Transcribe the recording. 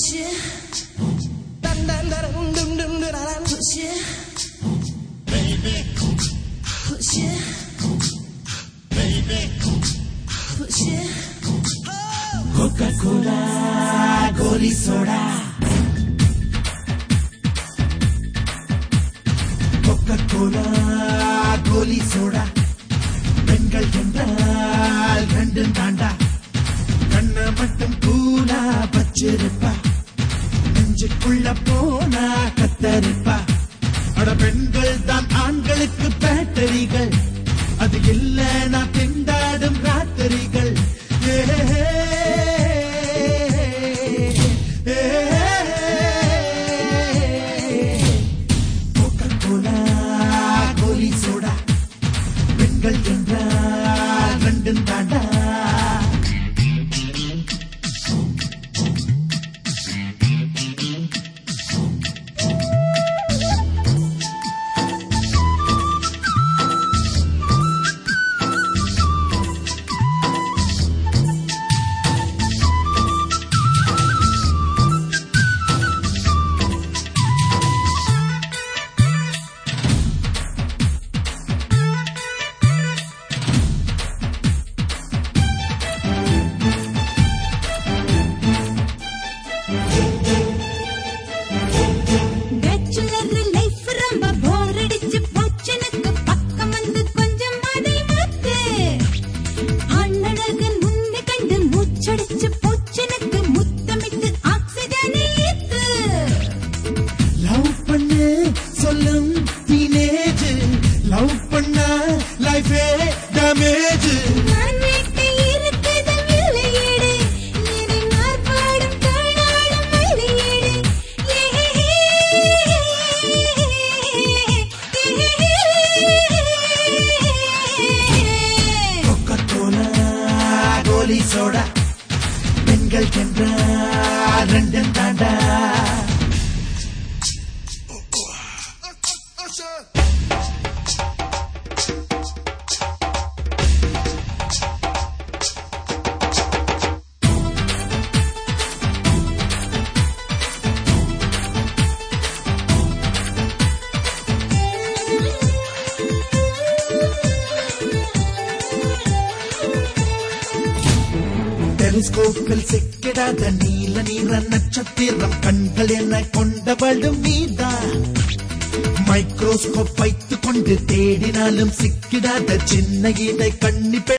Push it. Dun, dun, dun, dun, dun, dun, dun, dun, Push it. Push it. Push it. Coca goli soda Coca goli soda பெண்கள் என்றால் ரெண்டும் தாண்டா கண்ண மட்டும் கூலா பச்சிருப்பா நெஞ்சுக்குள்ள போனா கத்தரிப்பா அட பெண்கள் தான் ஆண்களுக்கு பேட்டரிகள் அது இல்லைனா திண்டாடும் ராத்திரிகள் ஏ, ஏ, கோகோலா கோலி சோடா பெண்கள் என்றால் ரெண்டும் தாண்டா பேச்சுலர் லைஃப் ரொம்ப போர் அடிச்சு போச்சு எனக்கு பக்கம் வந்து கொஞ்சம் அதை மாத்து அண்ணழகன் முன்னை கண்டு மூச்சடிச்சு போச்சு எனக்கு முத்தமிட்டு ஆக்சிஜனை ஏத்து லவ் பண்ணு சொல்லும் டீனேஜ் லவ் பண்ணா லைஃபே டேமேஜ் நான் வீட்டை இருக்குது விலையீடு இனி மார்பாடும் தாளாடும் மல்லியீடு கொக்கா கோலா கோலி சோடா பெண்கள் என்றால் ரெண்டும் தாண்டா டெலிஸ்கோப்பில் சிக்கிடாத நீல நீர நட்சத்திரம் கண்கள் என கொண்டவளும் நீதான் மைக்ரோஸ்கோப் வைத்துக் கொண்டு தேடினாலும் சிக்கிடாத சின்ன இதை கண்ணி